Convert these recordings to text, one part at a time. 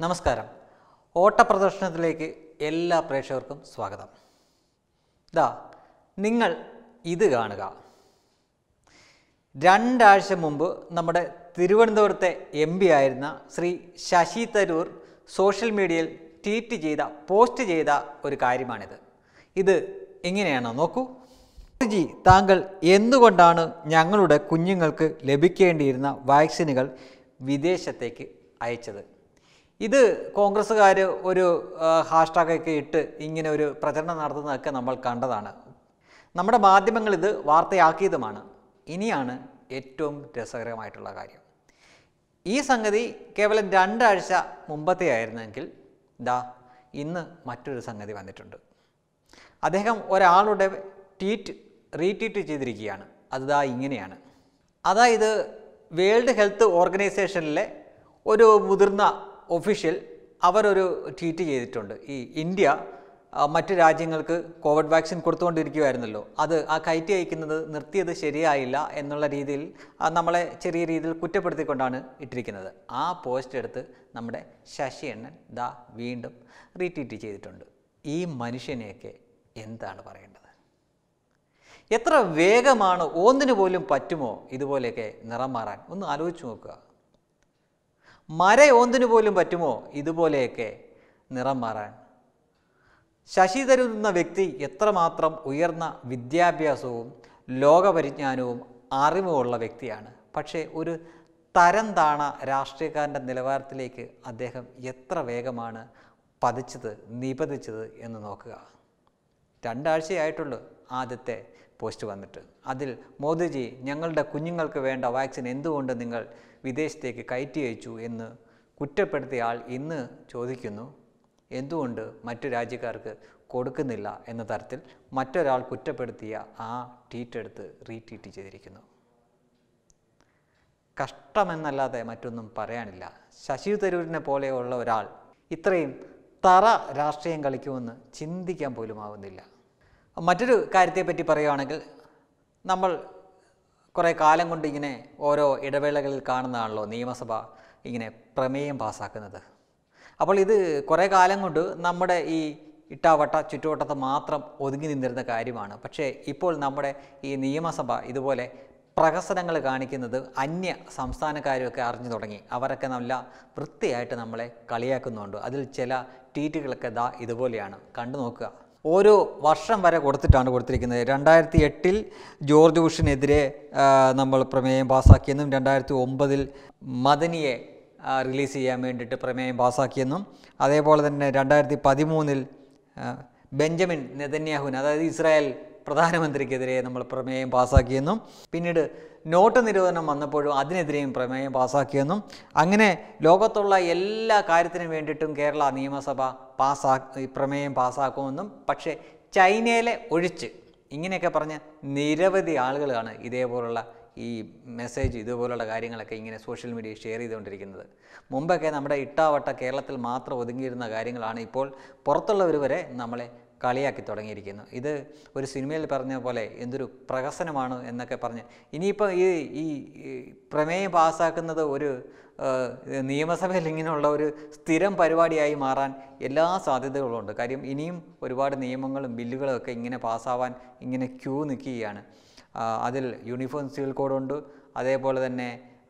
നമസ്കാരം ഓട്ടപ്രദർശനത്തിലേക്ക് എല്ലാ പ്രേക്ഷകർക്കും സ്വാഗതം ദാ നിങ്ങൾ ഇത് കാണുക രണ്ടാഴ്ച മുമ്പ് നമ്മുടെ തിരുവനന്തപുരത്തെ എം പി ആയിരുന്ന ശ്രീ ശശി തരൂർ സോഷ്യൽ മീഡിയയിൽ ട്വീറ്റ് ചെയ്ത പോസ്റ്റ് ചെയ്ത ഒരു കാര്യമാണിത് ഇത് എങ്ങനെയാണോ നോക്കൂ ജി താങ്കൾ എന്തുകൊണ്ടാണ് ഞങ്ങളുടെ കുഞ്ഞുങ്ങൾക്ക് ലഭിക്കേണ്ടിയിരുന്ന വാക്സിനുകൾ വിദേശത്തേക്ക് അയച്ചത് ഇത് കോൺഗ്രസ്സുകാർ ഒരു ഹാഷ്ടാഗൊക്കെ ഇട്ട് ഇങ്ങനെ ഒരു പ്രചരണം നടത്തുന്നതൊക്കെ നമ്മൾ കണ്ടതാണ് നമ്മുടെ മാധ്യമങ്ങൾ ഇത് വാർത്തയാക്കിയതുമാണ് ഇനിയാണ് ഏറ്റവും രസകരമായിട്ടുള്ള കാര്യം ഈ സംഗതി കേവലം രണ്ടാഴ്ച മുമ്പത്തെ ആയിരുന്നെങ്കിൽ ദാ ഇന്ന് മറ്റൊരു സംഗതി വന്നിട്ടുണ്ട് അദ്ദേഹം ഒരാളുടെ ട്വീറ്റ് റീട്വീറ്റ് ചെയ്തിരിക്കുകയാണ് അത് ദാ ഇങ്ങനെയാണ് അതായത് വേൾഡ് ഹെൽത്ത് ഓർഗനൈസേഷനിലെ ഒരു മുതിർന്ന ഒഫീഷ്യൽ അവരൊരു ട്വീറ്റ് ചെയ്തിട്ടുണ്ട് ഈ ഇന്ത്യ ആ, മറ്റു രാജ്യങ്ങൾക്ക് കോവിഡ് വാക്സിൻ കൊടുത്തുകൊണ്ടിരിക്കുമായിരുന്നല്ലോ അത് ആ കയറ്റി അയക്കുന്നത് നിർത്തിയത് ശരിയായില്ല എന്നുള്ള രീതിയിൽ ആ, നമ്മളെ ചെറിയ രീതിയിൽ കുറ്റപ്പെടുത്തിക്കൊണ്ടാണ് ഇട്ടിരിക്കുന്നത് ആ പോസ്റ്റ് എടുത്ത് നമ്മുടെ ശശി അണ്ണൻ ദാ വീണ്ടും റീട്വീറ്റ് ചെയ്തിട്ടുണ്ട് ഈ മനുഷ്യനെയൊക്കെ എന്താണ് പറയേണ്ടത് എത്ര വേഗമാണ് ഒന്നിനു പോലും പറ്റുമോ ഇതുപോലെയൊക്കെ നിറം മാറാൻ ഒന്ന് ആലോചിച്ച് നോക്കുക മര ഓന്തിനു പോലും പറ്റുമോ ഇതുപോലെയൊക്കെ നിറം മാറാൻ ശശി തരൂർ എന്ന വ്യക്തി എത്രമാത്രം ഉയർന്ന വിദ്യാഭ്യാസവും ലോകപരിജ്ഞാനവും അറിവുമുള്ള വ്യക്തിയാണ് പക്ഷേ ഒരു തരം താണ രാഷ്ട്രീയക്കാരൻ്റെ നിലവാരത്തിലേക്ക് അദ്ദേഹം എത്ര വേഗമാണ് പതിച്ചത് നിപതിച്ചത് എന്ന് നോക്കുക രണ്ടാഴ്ചയായിട്ടുള്ളൂ ആദ്യത്തെ പോസ്റ്റ് വന്നിട്ട് അതിൽ മോദിജി ഞങ്ങളുടെ കുഞ്ഞുങ്ങൾക്ക് വേണ്ട വാക്സിൻ എന്തുകൊണ്ട് നിങ്ങൾ വിദേശത്തേക്ക് കയറ്റി അയച്ചു എന്ന് കുറ്റപ്പെടുത്തിയ ആൾ ഇന്ന് ചോദിക്കുന്നു എന്തുകൊണ്ട് മറ്റു രാജ്യക്കാർക്ക് കൊടുക്കുന്നില്ല എന്ന തരത്തിൽ മറ്റൊരാൾ കുറ്റപ്പെടുത്തിയ ആ ട്വീറ്റ് എടുത്ത് റീട്വീറ്റ് ചെയ്തിരിക്കുന്നു കഷ്ടമെന്നല്ലാതെ മറ്റൊന്നും പറയാനില്ല ശശി തരൂരിനെ പോലെയുള്ള ഒരാൾ ഇത്രയും തറ രാഷ്ട്രീയം കളിക്കുമെന്ന് ചിന്തിക്കാൻ പോലും ആവുന്നില്ല മറ്റൊരു കാര്യത്തെപ്പറ്റി പറയുകയാണെങ്കിൽ നമ്മൾ കുറേ കാലം കൊണ്ട് ഇങ്ങനെ ഓരോ ഇടവേളകളിൽ കാണുന്നതാണല്ലോ നിയമസഭ ഇങ്ങനെ പ്രമേയം പാസ്സാക്കുന്നത് അപ്പോൾ ഇത് കുറേ കാലം കൊണ്ട് നമ്മുടെ ഈ ഇട്ടാവട്ട ചുറ്റുവട്ടത്ത് മാത്രം ഒതുങ്ങി നിന്നിരുന്ന കാര്യമാണ് പക്ഷേ ഇപ്പോൾ നമ്മുടെ ഈ നിയമസഭ ഇതുപോലെ പ്രഹസനങ്ങൾ കാണിക്കുന്നത് അന്യ സംസ്ഥാനക്കാരുമൊക്കെ അറിഞ്ഞു തുടങ്ങി അവരൊക്കെ നല്ല വൃത്തിയായിട്ട് നമ്മളെ കളിയാക്കുന്നുണ്ട് അതിൽ ചില ട്വീറ്റുകളൊക്കെ ദാ ഇതുപോലെയാണ് കണ്ടു നോക്കുക ഓരോ വർഷം വരെ കൊടുത്തിട്ടാണ് കൊടുത്തിരിക്കുന്നത് രണ്ടായിരത്തി എട്ടിൽ ജോർജ് ബുഷിനെതിരെ ആ, നമ്മൾ പ്രമേയം പാസ്സാക്കിയെന്നും രണ്ടായിരത്തി ഒമ്പതിൽ മദനിയെ ആ, റിലീസ് ചെയ്യാൻ വേണ്ടിയിട്ട് പ്രമേയം പാസ്സാക്കിയെന്നും അതേപോലെ തന്നെ രണ്ടായിരത്തി പതിമൂന്നിൽ ബെഞ്ചമിൻ നെതന്യാഹുവിന് അതായത് ഇസ്രായേൽ പ്രധാനമന്ത്രിക്കെതിരെ നമ്മൾ പ്രമേയം പാസ്സാക്കിയെന്നും പിന്നീട് നോട്ട് നിരോധനം വന്നപ്പോഴും അതിനെതിരെയും പ്രമേയം പാസ്സാക്കിയെന്നും അങ്ങനെ ലോകത്തുള്ള എല്ലാ കാര്യത്തിനും വേണ്ടിയിട്ടും കേരള നിയമസഭ പാസ്സാ ഈ പ്രമേയം പാസ്സാക്കുമെന്നും പക്ഷേ ചൈനയിലെ ഒഴിച്ച് ഇങ്ങനെയൊക്കെ പറഞ്ഞ് നിരവധി ആളുകളാണ് ഇതേപോലുള്ള ഈ മെസ്സേജ് ഇതുപോലുള്ള കാര്യങ്ങളൊക്കെ ഇങ്ങനെ സോഷ്യൽ മീഡിയയിൽ ഷെയർ ചെയ്തുകൊണ്ടിരിക്കുന്നത് മുമ്പൊക്കെ നമ്മുടെ ഇട്ടാവട്ട കേരളത്തിൽ മാത്രം ഒതുങ്ങിയിരുന്ന കാര്യങ്ങളാണ് ഇപ്പോൾ പുറത്തുള്ളവർ വരെ നമ്മളെ കളിയാക്കി തുടങ്ങിയിരിക്കുന്നു ഇത് ഒരു സിനിമയിൽ പറഞ്ഞ പോലെ എന്തൊരു പ്രഹസനമാണ് എന്നൊക്കെ പറഞ്ഞ് ഇനിയിപ്പോൾ ഈ ഈ ഈ പ്രമേയം പാസ്സാക്കുന്നത് ഒരു ആ, നിയമസഭയിൽ ഇങ്ങനെയുള്ള ഒരു സ്ഥിരം പരിപാടിയായി മാറാൻ എല്ലാ സാധ്യതകളുമുണ്ട് കാര്യം ഇനിയും ഒരുപാട് നിയമങ്ങളും ബില്ലുകളും ഒക്കെ ഇങ്ങനെ പാസ്സാവാൻ ഇങ്ങനെ ക്യൂ നിൽക്കുകയാണ് ആ, അതിൽ യൂണിഫോം സിവിൽ കോഡുണ്ട് അതേപോലെ തന്നെ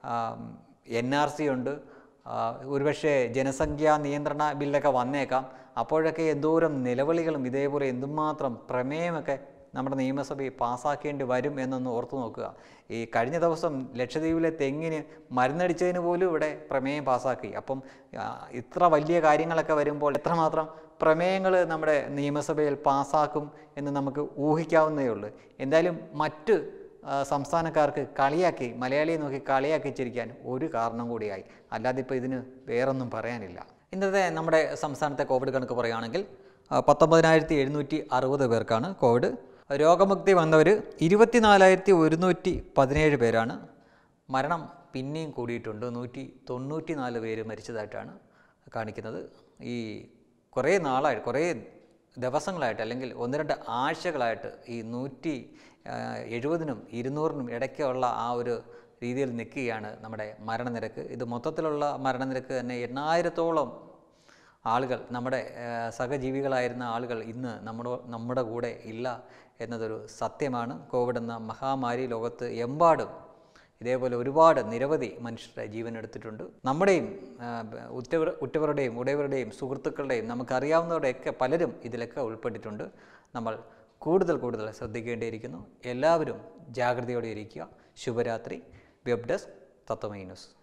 എൻ ആർ സി ഉണ്ട് ആ, ഒരുപക്ഷെ ജനസംഖ്യാ നിയന്ത്രണ ബില്ലൊക്കെ വന്നേക്കാം അപ്പോഴൊക്കെ എന്തോരം നിലവിളികളും ഇതേപോലെ എന്തുമാത്രം പ്രമേയമൊക്കെ നമ്മുടെ നിയമസഭയിൽ പാസ്സാക്കേണ്ടി വരും എന്നൊന്ന് ഓർത്തു നോക്കുക ഈ കഴിഞ്ഞ ദിവസം ലക്ഷദ്വീപിലെ തെങ്ങിന് മരുന്നടിച്ചതിന് പോലും ഇവിടെ പ്രമേയം പാസ്സാക്കി അപ്പം ആ, ഇത്ര വലിയ കാര്യങ്ങളൊക്കെ വരുമ്പോൾ എത്രമാത്രം പ്രമേയങ്ങൾ നമ്മുടെ നിയമസഭയിൽ പാസ്സാക്കും എന്ന് നമുക്ക് ഊഹിക്കാവുന്നതേ ഉള്ളൂ എന്തായാലും മറ്റ് ആ, സംസ്ഥാനക്കാർക്ക് കളിയാക്കി മലയാളിയെ നോക്കി കളിയാക്കി ചിരിക്കാൻ ഒരു കാരണം കൂടിയായി അല്ലാതെ ഇപ്പോൾ ഇതിന് വേറൊന്നും പറയാനില്ല ഇന്നത്തെ നമ്മുടെ സംസ്ഥാനത്തെ കോവിഡ് കണക്ക് പറയുകയാണെങ്കിൽ ആ, പത്തൊമ്പതിനായിരത്തി എഴുന്നൂറ്റി അറുപത് പേർക്കാണ് കോവിഡ് രോഗമുക്തി വന്നവർ ഇരുപത്തിനാലായിരത്തി ഒരുന്നൂറ്റി പതിനേഴ് പേരാണ് മരണം പിന്നെയും കൂടിയിട്ടുണ്ട് നൂറ്റി തൊണ്ണൂറ്റി നാല് പേര് മരിച്ചതായിട്ടാണ് കാണിക്കുന്നത് ഈ കുറേ നാളായിട്ട് കുറേ ദിവസങ്ങളായിട്ട് അല്ലെങ്കിൽ ഒന്ന് രണ്ട് ആഴ്ചകളായിട്ട് ഈ നൂറ്റി ആ, എഴുപതിനും ഇരുന്നൂറിനും ഇടയ്ക്കുള്ള ആ ഒരു രീതിയിൽ നിൽക്കുകയാണ് നമ്മുടെ മരണനിരക്ക് ഇത് മൊത്തത്തിലുള്ള മരണനിരക്ക് തന്നെ എണ്ണായിരത്തോളം ആളുകൾ നമ്മുടെ ആ, സഹജീവികളായിരുന്ന ആളുകൾ ഇന്ന് നമ്മുടെ നമ്മുടെ കൂടെ ഇല്ല എന്നതൊരു സത്യമാണ് കോവിഡ് എന്ന മഹാമാരി ലോകത്ത് എമ്പാടും ഇതേപോലെ ഒരുപാട് നിരവധി മനുഷ്യരുടെ ജീവൻ എടുത്തിട്ടുണ്ട് നമ്മുടെയും ആ, ബ- ഉറ്റവർ ഉറ്റവരുടെയും ഉടയവരുടെയും സുഹൃത്തുക്കളുടെയും നമുക്കറിയാവുന്നവരുടെയൊക്കെ പലരും ഇതിലൊക്കെ ഉൾപ്പെട്ടിട്ടുണ്ട് നമ്മൾ കൂടുതൽ കൂടുതൽ ശ്രദ്ധിക്കേണ്ടിയിരിക്കുന്നു എല്ലാവരും ജാഗ്രതയോടെ ഇരിക്കുക ശുഭരാത്രി വെബ് ഡെസ്ക് തത്വമൈ ന്യൂസ്